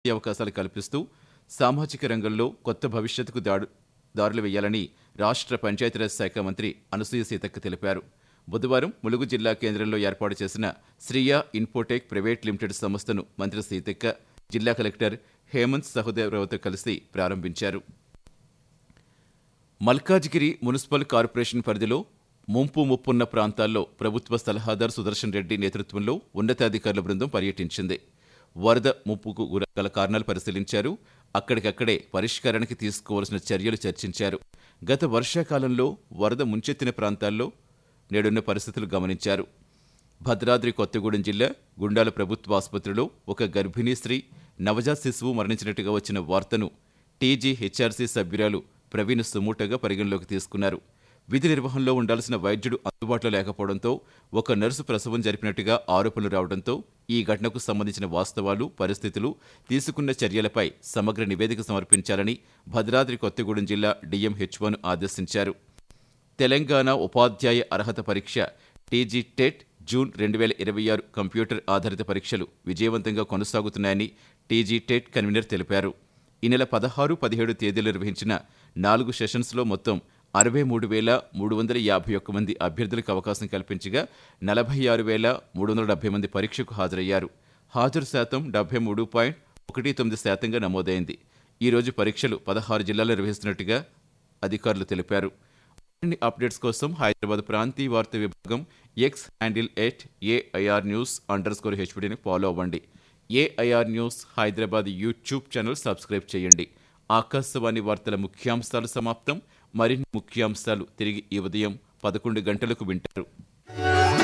అవకాశాలు కల్పిస్తూ సామాజిక రంగంలో కొత్త భవిష్యత్తుకు దాడు దారులు వేయాలని రాష్ట్ర పంచాయతీరాజ్ శాఖ మంత్రి అనసూయ సీతక్క తెలిపారు బుధవారం ములుగు జిల్లా కేంద్రంలో ఏర్పాటు చేసిన శ్రీయా ఇన్ఫోటెక్ ప్రైవేట్ లిమిటెడ్ సంస్థను మంత్రి సీతక్క జిల్లా కలెక్టర్ హేమంత్ సహోదరరావుతో కలిసి ప్రారంభించారు మల్కాజ్గిరి మున్సిపల్ కార్పొరేషన్ పరిధిలో ముంపు ముప్పున్న ప్రాంతాల్లో ప్రభుత్వ సలహాదారు సుదర్శన్ రెడ్డి నేతృత్వంలో ఉన్నతాధికారుల బృందం పర్యటించింది వరద ముప్పుకు గుర- గల కారణాలు పరిశీలించారు అక్కడికక్కడే పరిష్కారానికి తీసుకోవాల్సిన చర్యలు చర్చించారు గత వర్షాకాలంలో వరద ముంచెత్తిన ప్రాంతాల్లో నేడున్న పరిస్థితులు గమనించారు భద్రాద్రి కొత్తగూడెం జిల్లా గుండాల ప్రభుత్వ ఆసుపత్రిలో ఒక గర్భిణీ స్త్రీ నవజాత శిశువు మరణించినట్టుగా వచ్చిన వార్తను టీజీ హెచ్ఆర్సీ సభ్యురాలు ప్రవీణ్ సుమూటగా పరిగణలోకి తీసుకున్నారు విధి నిర్వహణలో ఉండాల్సిన వైద్యుడు అందుబాటులో లేకపోవడంతో ఒక నర్సు ప్రసవం జరిపినట్టుగా ఆరోపణలు రావడంతో ఈ ఘటనకు సంబంధించిన వాస్తవాలు పరిస్థితులు తీసుకున్న చర్యలపై సమగ్ర నివేదిక సమర్పించాలని భద్రాద్రి కొత్తగూడెం జిల్లా డిఎంహెచ్ఓను ఆదేశించారు తెలంగాణ ఉపాధ్యాయ అర్హత పరీక్ష టీజీ టెట్ జూన్ రెండు వేల ఇరవై ఆరు కంప్యూటర్ ఆధారిత పరీక్షలు విజయవంతంగా కొనసాగుతున్నాయని టీజీ టెట్ కన్వీనర్ తెలిపారు ఈ నెల పదహారు పదిహేడు తేదీలు నిర్వహించిన నాలుగు సెషన్స్లో మొత్తం అరవై మూడు వేల మూడు వందల యాభై ఒక్క మంది అభ్యర్థులకు అవకాశం కల్పించగా నలభై ఆరు వేల మూడు వందల డెబ్బై మంది పరీక్షకు హాజరయ్యారు హాజరు శాతం డెబ్బై మూడు పాయింట్ ఒకటి తొమ్మిది శాతంగా నమోదైంది ఈ రోజు పరీక్షలు పదహారు జిల్లాల్లో నిర్వహిస్తున్నట్టుగా అధికారులు తెలిపారు మరిన్ని అప్డేట్స్ కోసం హైదరాబాద్ ప్రాంతీయ వార్తా విభాగం X handle at AIR news underscore స్కోర్ హెచ్పిడిని ఫాలో అవ్వండి AIR news Hyderabad YouTube channel subscribe చేయండి ఆకాశవాణి వార్తల ముఖ్యాంశాలు సమాప్తం మరిన్ని ముఖ్యాంశాలు తిరిగి ఈ ఉదయం పదకొండు గంటలకు వింటారు